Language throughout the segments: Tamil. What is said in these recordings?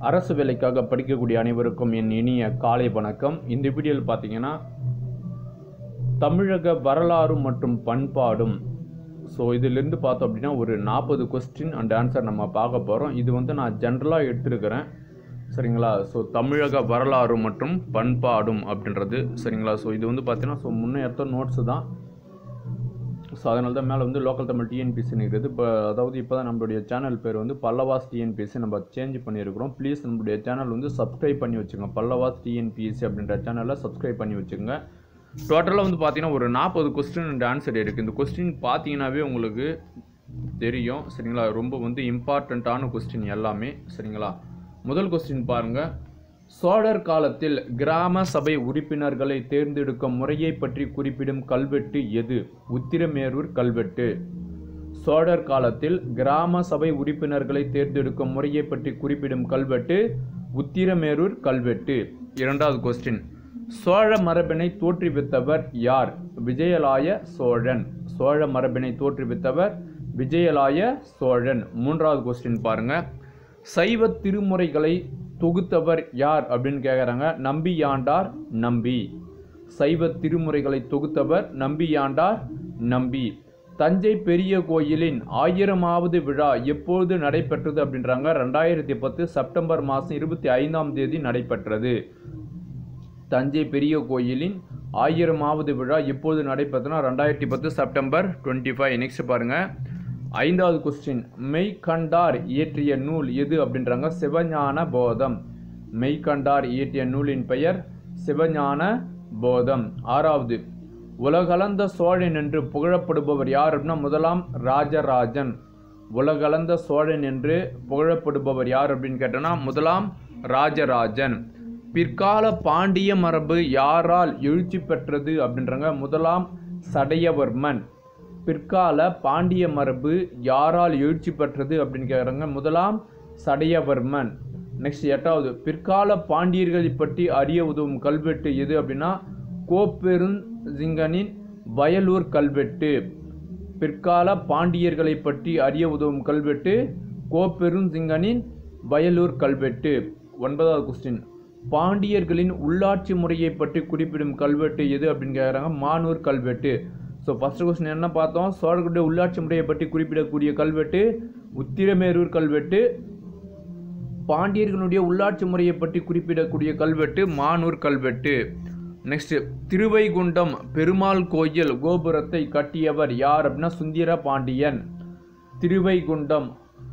அரசு வேலைக்காக படிக்கக்கூடிய அனைவருக்கும் என் இனிய காலை வணக்கம் இந்த வீடியோவில் பார்த்தீங்கன்னா தமிழக வரலாறு மற்றும் பண்பாடும் ஸோ இதிலிருந்து பார்த்தோம் அப்படின்னா ஒரு நாற்பது கொஸ்டின் அண்ட் ஆன்சர் நம்ம பார்க்க போகிறோம் இது வந்து நான் ஜென்ரலாக எடுத்திருக்கிறேன் சரிங்களா ஸோ தமிழக வரலாறு மற்றும் பண்பாடும் அப்படின்றது சரிங்களா ஸோ இது வந்து பார்த்தீங்கன்னா ஸோ முன்னே எடுத்த நோட்ஸு தான் ஸோ அதனால தான் மேலே வந்து லோக்கல் தமிழ் டிஎன்பிசி இருக்குது இப்போ அதாவது இப்போ தான் நம்மளுடைய சேனல் பேர் வந்து பல்லவாஸ் டிஎன்பிஎஸ்சி நம்ம சேஞ்ச் பண்ணியிருக்கிறோம் ப்ளீஸ் நம்மளுடைய சேனல் வந்து சப்ஸ்கிரைப் பண்ணி வச்சுங்க பல்லவாஸ் டிஎன்பிஎஸ்சி அப்படின்ற சேனலை சப்ஸ்கிரைப் பண்ணி வச்சுங்க டோட்டலாக வந்து பார்த்தீங்கன்னா ஒரு நாற்பது கொஸ்டின் அண்ட் ஆன்சர் இருக்குது இந்த கொஸ்டின் பார்த்தீங்கன்னாவே உங்களுக்கு தெரியும் சரிங்களா ரொம்ப வந்து இம்பார்ட்டண்ட்டான கொஸ்டின் எல்லாமே சரிங்களா முதல் கொஸ்டின் பாருங்கள் சோழர் காலத்தில் கிராம சபை உறுப்பினர்களை தேர்ந்தெடுக்கும் முறையை பற்றி குறிப்பிடும் கல்வெட்டு எது உத்திரமேரூர் கல்வெட்டு சோழர் காலத்தில் கிராம சபை உறுப்பினர்களை தேர்ந்தெடுக்கும் முறையை பற்றி குறிப்பிடும் கல்வெட்டு உத்திரமேரூர் கல்வெட்டு இரண்டாவது கொஸ்டின் சோழ மரபினை தோற்றுவித்தவர் யார் விஜயலாய சோழன் சோழ மரபினை தோற்றுவித்தவர் விஜயலாய சோழன் மூன்றாவது கொஸ்டின் பாருங்க சைவ திருமுறைகளை தொகுத்தவர் யார் அப்படின்னு கேட்குறாங்க நம்பியாண்டார் நம்பி சைவ திருமுறைகளை தொகுத்தவர் நம்பியாண்டார் நம்பி தஞ்சை பெரிய கோயிலின் ஆயிரமாவது விழா எப்பொழுது நடைபெற்றது அப்படின்றாங்க ரெண்டாயிரத்தி பத்து செப்டம்பர் மாதம் இருபத்தி ஐந்தாம் தேதி நடைபெற்றது தஞ்சை பெரிய கோயிலின் ஆயிரமாவது விழா எப்போது நடைபெற்றனா ரெண்டாயிரத்தி பத்து செப்டம்பர் டுவெண்ட்டி ஃபைவ் நெக்ஸ்ட் பாருங்க ஐந்தாவது கொஸ்டின் மெய்கண்டார் இயற்றிய நூல் எது அப்படின்றாங்க சிவஞான போதம் மெய்கண்டார் இயற்றிய நூலின் பெயர் சிவஞான போதம் ஆறாவது உலகளந்த சோழன் என்று புகழப்படுபவர் யார் அப்படின்னா முதலாம் ராஜராஜன் உலகளந்த சோழன் என்று புகழப்படுபவர் யார் அப்படின்னு கேட்டோன்னா முதலாம் ராஜராஜன் பிற்கால பாண்டிய மரபு யாரால் எழுச்சி பெற்றது அப்படின்றாங்க முதலாம் சடையவர்மன் பிற்கால பாண்டிய மரபு யாரால் எழுச்சி பெற்றது அப்படின்னு கேட்குறாங்க முதலாம் சடையவர்மன் நெக்ஸ்ட் எட்டாவது பிற்கால பாண்டியர்களை பற்றி அறிய உதவும் கல்வெட்டு எது அப்படின்னா கோப்பெருஞ்சிங்கனின் வயலூர் கல்வெட்டு பிற்கால பாண்டியர்களை பற்றி அறிய உதவும் கல்வெட்டு கோப்பெருஞ்சிங்கனின் வயலூர் கல்வெட்டு ஒன்பதாவது கொஸ்டின் பாண்டியர்களின் உள்ளாட்சி முறையை பற்றி குறிப்பிடும் கல்வெட்டு எது அப்படின்னு கேட்குறாங்க மானூர் கல்வெட்டு ஸோ ஃபர்ஸ்ட் கொஸ்டின் என்ன பார்த்தோம் சோழர்களுடைய உள்ளாட்சி முறையை பற்றி குறிப்பிடக்கூடிய கல்வெட்டு உத்திரமேரூர் கல்வெட்டு பாண்டியர்களுடைய உள்ளாட்சி முறையை பற்றி குறிப்பிடக்கூடிய கல்வெட்டு மானூர் கல்வெட்டு நெக்ஸ்ட் திருவைகுண்டம் பெருமாள் கோயில் கோபுரத்தை கட்டியவர் யார் அப்படின்னா சுந்தர பாண்டியன் திருவைகுண்டம்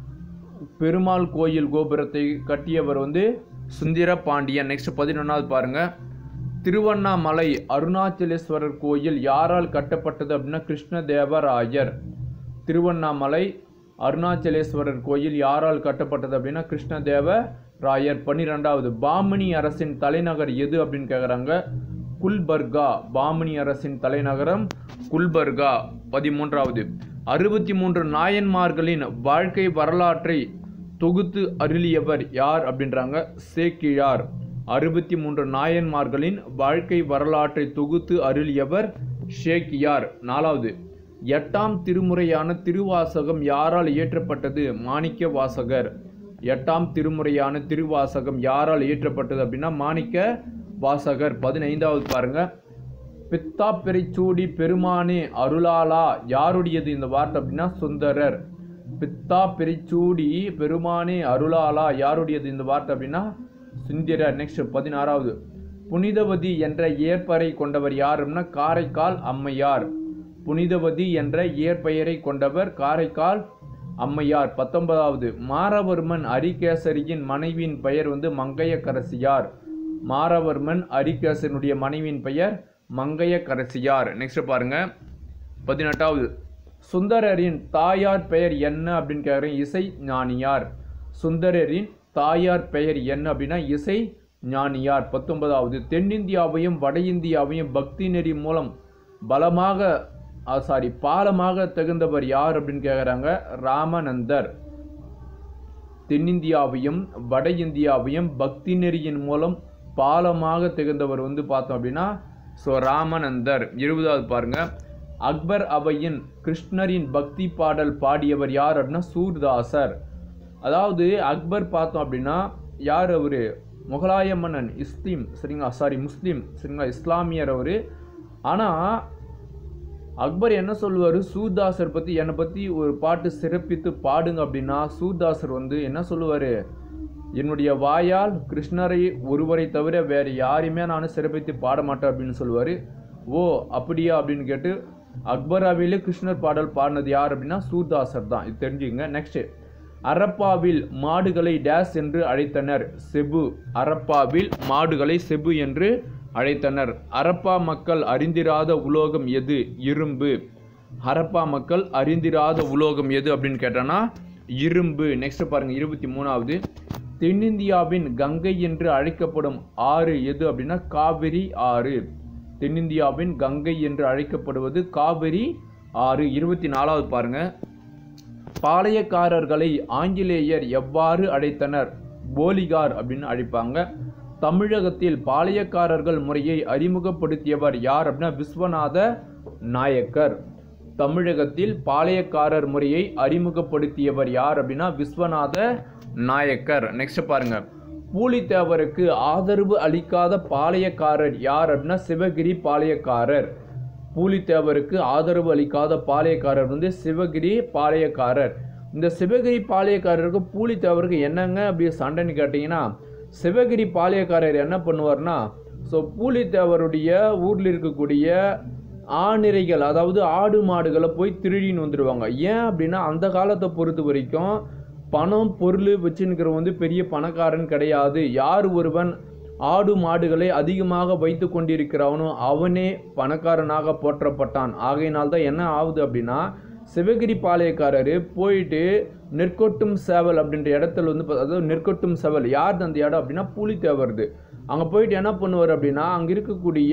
பெருமாள் கோயில் கோபுரத்தை கட்டியவர் வந்து சுந்தர பாண்டியன் நெக்ஸ்ட் பதினொன்றாவது பாருங்க திருவண்ணாமலை அருணாச்சலேஸ்வரர் கோயில் யாரால் கட்டப்பட்டது அப்படின்னா கிருஷ்ணதேவராயர் திருவண்ணாமலை அருணாச்சலேஸ்வரர் கோயில் யாரால் கட்டப்பட்டது அப்படின்னா கிருஷ்ணதேவ ராயர் பன்னிரெண்டாவது பாமணி அரசின் தலைநகர் எது அப்படின்னு கேட்குறாங்க குல்பர்கா பாமணி அரசின் தலைநகரம் குல்பர்கா பதிமூன்றாவது அறுபத்தி மூன்று நாயன்மார்களின் வாழ்க்கை வரலாற்றை தொகுத்து அருளியவர் யார் அப்படின்றாங்க சேக்கிழார் அறுபத்தி மூன்று நாயன்மார்களின் வாழ்க்கை வரலாற்றை தொகுத்து அருளியவர் ஷேக்கியார் நாலாவது எட்டாம் திருமுறையான திருவாசகம் யாரால் இயற்றப்பட்டது மாணிக்க வாசகர் எட்டாம் திருமுறையான திருவாசகம் யாரால் இயற்றப்பட்டது அப்படின்னா மாணிக்க வாசகர் பதினைந்தாவது பாருங்க பித்தா பெரிச்சூடி பெருமானே அருளாலா யாருடையது இந்த வார்த்தை அப்படின்னா சுந்தரர் பித்தா பெரிச்சூடி பெருமானே அருளாலா யாருடையது இந்த வார்த்தை அப்படின்னா சுந்தரர் நெக்ஸ்ட் பதினாறாவது புனிதவதி என்ற ஏற்பரை கொண்டவர் யார் அப்படின்னா காரைக்கால் அம்மையார் புனிதவதி என்ற இயற்பெயரை கொண்டவர் காரைக்கால் அம்மையார் பத்தொன்பதாவது மாரவர்மன் அரிகேசரியின் மனைவியின் பெயர் வந்து மங்கையக்கரசியார் மாரவர்மன் அரிகேசனுடைய மனைவியின் பெயர் மங்கையக்கரசியார் நெக்ஸ்ட் பாருங்க பதினெட்டாவது சுந்தரரின் தாயார் பெயர் என்ன அப்படின்னு கேட்குறேன் இசை ஞானியார் சுந்தரரின் தாயார் பெயர் என்ன அப்படின்னா இசை ஞானியார் பத்தொன்பதாவது தென்னிந்தியாவையும் வட இந்தியாவையும் பக்தி நெறி மூலம் பலமாக சாரி பாலமாக தகுந்தவர் யார் அப்படின்னு கேட்குறாங்க ராமநந்தர் தென்னிந்தியாவையும் வட இந்தியாவையும் பக்தி நெறியின் மூலம் பாலமாக திகழ்ந்தவர் வந்து பார்த்தோம் அப்படின்னா ஸோ ராமநந்தர் இருபதாவது பாருங்க அக்பர் அவையின் கிருஷ்ணரின் பக்தி பாடல் பாடியவர் யார் அப்படின்னா சூர்தாசர் அதாவது அக்பர் பார்த்தோம் அப்படின்னா யார் அவர் முகலாய மன்னன் இஸ்லீம் சரிங்களா சாரி முஸ்லீம் சரிங்களா இஸ்லாமியர் அவர் ஆனால் அக்பர் என்ன சொல்லுவார் சூர்தாசர் பற்றி என்னை பற்றி ஒரு பாட்டு சிறப்பித்து பாடுங்க அப்படின்னா சூர்தாசர் வந்து என்ன சொல்லுவார் என்னுடைய வாயால் கிருஷ்ணரை ஒருவரை தவிர வேறு யாரையுமே நான் சிறப்பித்து பாட மாட்டேன் அப்படின்னு சொல்லுவார் ஓ அப்படியா அப்படின்னு கேட்டு அக்பராவிலே கிருஷ்ணர் பாடல் பாடினது யார் அப்படின்னா சூர்தாசர் தான் இது தெரிஞ்சுங்க நெக்ஸ்ட் அரப்பாவில் மாடுகளை டேஸ் என்று அழைத்தனர் செபு அரப்பாவில் மாடுகளை செபு என்று அழைத்தனர் அரப்பா மக்கள் அறிந்திராத உலோகம் எது இரும்பு ஹரப்பா மக்கள் அறிந்திராத உலோகம் எது அப்படின்னு கேட்டோன்னா இரும்பு நெக்ஸ்ட் பாருங்க இருபத்தி மூணாவது தென்னிந்தியாவின் கங்கை என்று அழைக்கப்படும் ஆறு எது அப்படின்னா காவிரி ஆறு தென்னிந்தியாவின் கங்கை என்று அழைக்கப்படுவது காவிரி ஆறு இருபத்தி நாலாவது பாருங்க பாளையக்காரர்களை ஆங்கிலேயர் எவ்வாறு அழைத்தனர் போலிகார் அப்படின்னு அழைப்பாங்க தமிழகத்தில் பாளையக்காரர்கள் முறையை அறிமுகப்படுத்தியவர் யார் அப்படின்னா விஸ்வநாத நாயக்கர் தமிழகத்தில் பாளையக்காரர் முறையை அறிமுகப்படுத்தியவர் யார் அப்படின்னா விஸ்வநாத நாயக்கர் நெக்ஸ்ட் பாருங்க பூலித்தேவருக்கு ஆதரவு அளிக்காத பாளையக்காரர் யார் அப்படின்னா சிவகிரி பாளையக்காரர் பூலித்தேவருக்கு ஆதரவு அளிக்காத பாளையக்காரர் வந்து சிவகிரி பாளையக்காரர் இந்த சிவகிரி பாளையக்காரருக்கு பூலித்தேவருக்கு என்னங்க அப்படி சண்டைன்னு கேட்டிங்கன்னா சிவகிரி பாளையக்காரர் என்ன பண்ணுவார்னா ஸோ பூலித்தேவருடைய ஊரில் இருக்கக்கூடிய ஆணிரைகள் அதாவது ஆடு மாடுகளை போய் திருடின்னு வந்துடுவாங்க ஏன் அப்படின்னா அந்த காலத்தை பொறுத்த வரைக்கும் பணம் பொருள் வச்சுன்னுக்கிற வந்து பெரிய பணக்காரன் கிடையாது யார் ஒருவன் ஆடு மாடுகளை அதிகமாக வைத்து கொண்டிருக்கிறவனோ அவனே பணக்காரனாக போற்றப்பட்டான் ஆகையினால் தான் என்ன ஆகுது அப்படின்னா சிவகிரி பாளையக்காரர் போயிட்டு நெற்கொட்டும் சேவல் அப்படின்ற இடத்துல வந்து பா- அதாவது நெற்கொட்டும் சேவல் யார் அந்த இடம் அப்படின்னா புலித்தேவருது அங்கே போயிட்டு என்ன பண்ணுவார் அப்படின்னா அங்கே இருக்கக்கூடிய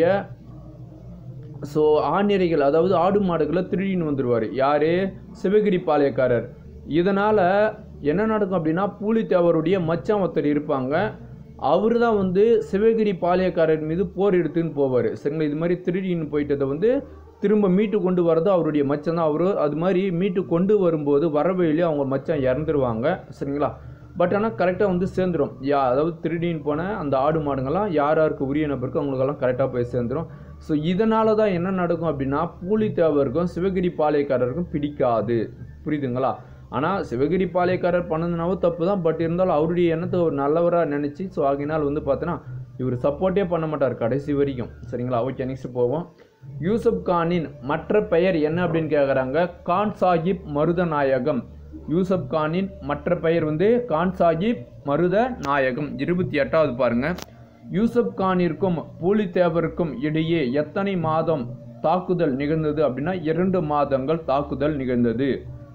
ஸோ ஆணிரைகள் அதாவது ஆடு மாடுகளை திருடின்னு வந்துடுவார் யார் சிவகிரி பாளையக்காரர் இதனால் என்ன நடக்கும் அப்படின்னா பூலித்தேவருடைய மச்சான் ஒருத்தர் இருப்பாங்க அவர் தான் வந்து சிவகிரி பாளையக்காரர் மீது போர் எடுத்துன்னு போவார் சரிங்களா இது மாதிரி திருடின்னு போயிட்டதை வந்து திரும்ப மீட்டு கொண்டு வரது அவருடைய மச்சான் தான் அவர் அது மாதிரி மீட்டு கொண்டு வரும்போது வரவழியிலே அவங்க மச்சான் இறந்துருவாங்க சரிங்களா பட் ஆனால் கரெக்டாக வந்து சேர்ந்துரும் யா அதாவது திருடின்னு போன அந்த ஆடு மாடுங்கள்லாம் யார் யாருக்கு உரிய நபருக்கு அவங்களுக்கெல்லாம் கரெக்டாக போய் சேர்ந்துரும் ஸோ இதனால தான் என்ன நடக்கும் அப்படின்னா பூலித்தேவருக்கும் சிவகிரி பாளையக்காரருக்கும் பிடிக்காது புரியுதுங்களா ஆனால் சிவகிரி பாளையக்காரர் பண்ணதுனாவும் தப்பு தான் பட் இருந்தாலும் அவருடைய எண்ணத்தை ஒரு நல்லவராக நினச்சி ஸோ ஆகினால் வந்து பார்த்தோன்னா இவர் சப்போர்ட்டே பண்ண மாட்டார் கடைசி வரைக்கும் சரிங்களா ஓகே நெக்ஸ்ட் போவோம் யூசுப் கானின் மற்ற பெயர் என்ன அப்படின்னு கேட்குறாங்க கான் சாஹிப் மருதநாயகம் யூசப் கானின் மற்ற பெயர் வந்து கான் சாஹிப் மருத நாயகம் இருபத்தி எட்டாவது பாருங்க யூசப் கானிற்கும் பூலித்தேவருக்கும் இடையே எத்தனை மாதம் தாக்குதல் நிகழ்ந்தது அப்படின்னா இரண்டு மாதங்கள் தாக்குதல் நிகழ்ந்தது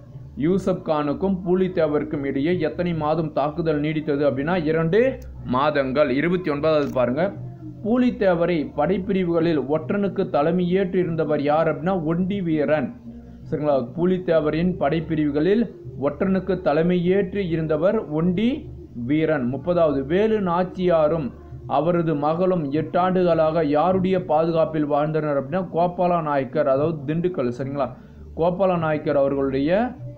யூசப் கானுக்கும் பூலித்தேவருக்கும் இடையே எத்தனை மாதம் தாக்குதல் நீடித்தது அப்படின்னா இரண்டு மாதங்கள் இருபத்தி ஒன்பதாவது பாருங்க பூலித்தேவரை படைப்பிரிவுகளில் ஒற்றனுக்கு தலைமையேற்று இருந்தவர் யார் அப்படின்னா ஒண்டி வீரன் சரிங்களா பூலித்தேவரின் படைப்பிரிவுகளில் ஒற்றனுக்கு தலைமையேற்று இருந்தவர் ஒண்டி வீரன் முப்பதாவது வேலு நாச்சியாரும் அவரது மகளும் எட்டாண்டுகளாக யாருடைய பாதுகாப்பில் வாழ்ந்தனர் அப்படின்னா கோபால நாயக்கர் அதாவது திண்டுக்கல் சரிங்களா கோபால நாயக்கர் அவர்களுடைய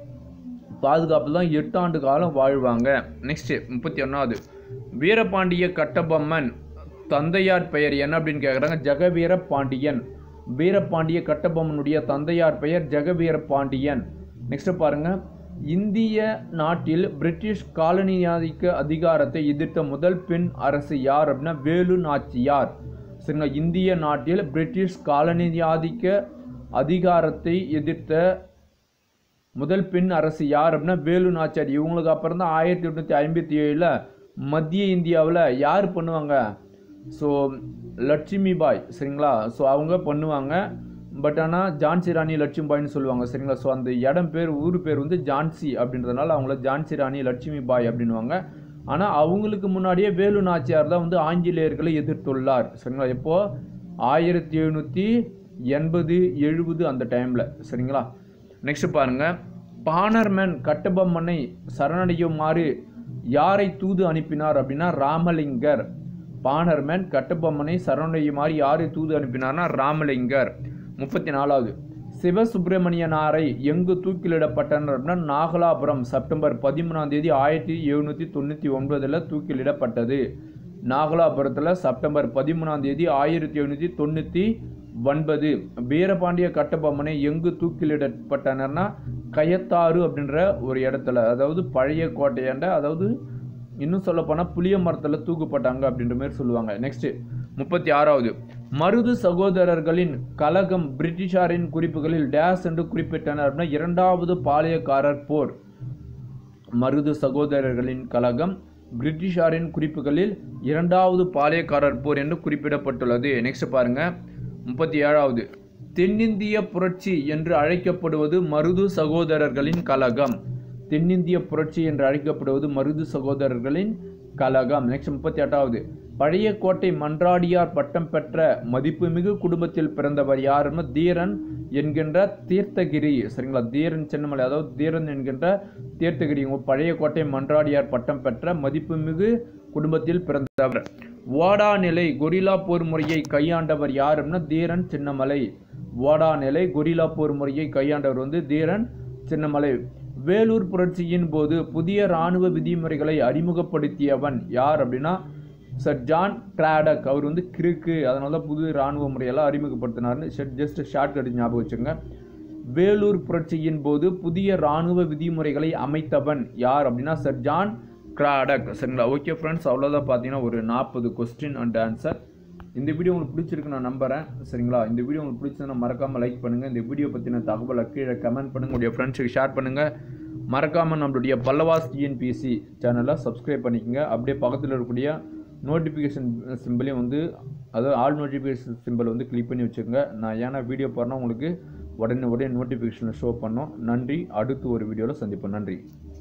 பாதுகாப்பில் தான் எட்டு ஆண்டு காலம் வாழ்வாங்க நெக்ஸ்ட் முப்பத்தி ஒன்றாவது வீரபாண்டிய கட்டபொம்மன் தந்தையார் பெயர் என்ன அப்படின்னு கேட்குறாங்க ஜெகவீர பாண்டியன் வீரபாண்டிய கட்டபொம்மனுடைய தந்தையார் பெயர் ஜெகவீர பாண்டியன் நெக்ஸ்ட் பாருங்க இந்திய நாட்டில் பிரிட்டிஷ் காலனியாதிக்க அதிகாரத்தை எதிர்த்த முதல் பெண் அரசு யார் அப்படின்னா வேலு நாச்சியார் சரிங்களா இந்திய நாட்டில் பிரிட்டிஷ் காலனியாதிக்க அதிகாரத்தை எதிர்த்த முதல் பெண் அரசு யார் அப்படின்னா வேலு நாச்சியார் இவங்களுக்கு அப்புறம் தான் ஆயிரத்தி எட்நூற்றி ஐம்பத்தி ஏழில் மத்திய இந்தியாவில் யார் பண்ணுவாங்க ஸோ லட்சுமி பாய் சரிங்களா ஸோ அவங்க பண்ணுவாங்க பட் ஆனால் ஜான்சி ராணி லட்சுமி பாய்னு சொல்லுவாங்க சரிங்களா ஸோ அந்த இடம் பேர் ஊர் பேர் வந்து ஜான்சி அப்படின்றதுனால அவங்கள ஜான்சி ராணி லட்சுமி பாய் அப்படின்னுவாங்க ஆனால் அவங்களுக்கு முன்னாடியே வேலு நாச்சியார் தான் வந்து ஆங்கிலேயர்களை எதிர்த்துள்ளார் சரிங்களா எப்போ ஆயிரத்தி எழுநூற்றி எண்பது எழுபது அந்த டைமில் சரிங்களா நெக்ஸ்ட் பாருங்க பானர்மேன் கட்டபொம்மனை சரணடையுமாறு யாரை தூது அனுப்பினார் அப்படின்னா ராமலிங்கர் பானர்மேன் கட்டபொம்மனை சரணடையுமாறு யாரை தூது அனுப்பினார்னா ராமலிங்கர் முப்பத்தி நாலாவது சிவசுப்பிரமணியனாரை எங்கு தூக்கிலிடப்பட்டனர் அப்படின்னா நாகலாபுரம் செப்டம்பர் பதிமூணாம் தேதி ஆயிரத்தி எழுநூற்றி தொண்ணூற்றி ஒன்பதில் தூக்கிலிடப்பட்டது நாகலாபுரத்தில் செப்டம்பர் பதிமூணாம் தேதி ஆயிரத்தி எழுநூற்றி தொண்ணூற்றி ஒன்பது வீரபாண்டிய கட்டபொம்மனை எங்கு தூக்கிலிடப்பட்டனர்னா கயத்தாறு அப்படின்ற ஒரு இடத்துல அதாவது பழைய கோட்டையாண்ட அதாவது இன்னும் சொல்லப்போனால் புளிய மரத்தில் தூக்கப்பட்டாங்க அப்படின்ற மாதிரி சொல்லுவாங்க நெக்ஸ்ட் முப்பத்தி ஆறாவது மருது சகோதரர்களின் கலகம் பிரிட்டிஷாரின் குறிப்புகளில் டேஸ் என்று குறிப்பிட்டனர் அப்படின்னா இரண்டாவது பாளையக்காரர் போர் மருது சகோதரர்களின் கழகம் பிரிட்டிஷாரின் குறிப்புகளில் இரண்டாவது பாளையக்காரர் போர் என்று குறிப்பிடப்பட்டுள்ளது நெக்ஸ்ட் பாருங்க முப்பத்தி ஏழாவது தென்னிந்திய புரட்சி என்று அழைக்கப்படுவது மருது சகோதரர்களின் கழகம் தென்னிந்திய புரட்சி என்று அழைக்கப்படுவது மருது சகோதரர்களின் கழகம் நெக்ஸ்ட் முப்பத்தி எட்டாவது பழைய கோட்டை மன்றாடியார் பட்டம் பெற்ற மதிப்புமிகு குடும்பத்தில் பிறந்தவர் யாருன்னா தீரன் என்கின்ற தீர்த்தகிரி சரிங்களா தீரன் சின்னமலை அதாவது தீரன் என்கின்ற தீர்த்தகிரி இவங்க பழைய கோட்டை மன்றாடியார் பட்டம் பெற்ற மதிப்புமிகு குடும்பத்தில் பிறந்தவர் ஓடா நிலை கொரில்லா போர் முறையை கையாண்டவர் யாருன்னா தீரன் சின்னமலை ஓடா நிலை கொரில்லா போர் முறையை கையாண்டவர் வந்து தீரன் சின்னமலை வேலூர் புரட்சியின் போது புதிய இராணுவ விதிமுறைகளை அறிமுகப்படுத்தியவன் யார் அப்படின்னா சர் ஜான் கிராடக் அவர் வந்து கிறுக்கு அதனால தான் புது இராணுவ முறையெல்லாம் அறிமுகப்படுத்தினார்னு ஜஸ்ட் ஷார்ட் கட் ஞாபகம் வச்சுங்க வேலூர் புரட்சியின் போது புதிய இராணுவ விதிமுறைகளை அமைத்தவன் யார் அப்படின்னா சர் ஜான் கிராடக் சரிங்களா ஓகே ஃப்ரெண்ட்ஸ் அவ்வளோதான் பார்த்தீங்கன்னா ஒரு நாற்பது கொஸ்டின் அண்ட் ஆன்சர் இந்த வீடியோ உங்களுக்கு பிடிச்சிருக்கு நான் நம்புறேன் சரிங்களா இந்த வீடியோ உங்களுக்கு பிடிச்சதுன்னா மறக்காமல் லைக் பண்ணுங்கள் இந்த வீடியோ பற்றின தகவலை கீழே கமெண்ட் பண்ணுங்கள் உங்களுடைய ஃப்ரெண்ட்ஸுக்கு ஷேர் பண்ணுங்கள் மறக்காமல் நம்மளுடைய பல்லவாஸ் டிஎன்பிசி சேனலை சப்ஸ்கிரைப் பண்ணிக்கோங்க அப்படியே பக்கத்தில் இருக்கக்கூடிய நோட்டிஃபிகேஷன் சிம்பிளையும் வந்து அதாவது ஆல் நோட்டிஃபிகேஷன் சிம்பிள் வந்து கிளிக் பண்ணி வச்சுக்கோங்க நான் ஏன்னா வீடியோ போடுறேன்னா உங்களுக்கு உடனே உடனே நோட்டிஃபிகேஷனை ஷோ பண்ணோம் நன்றி அடுத்து ஒரு வீடியோவில் சந்திப்போம் நன்றி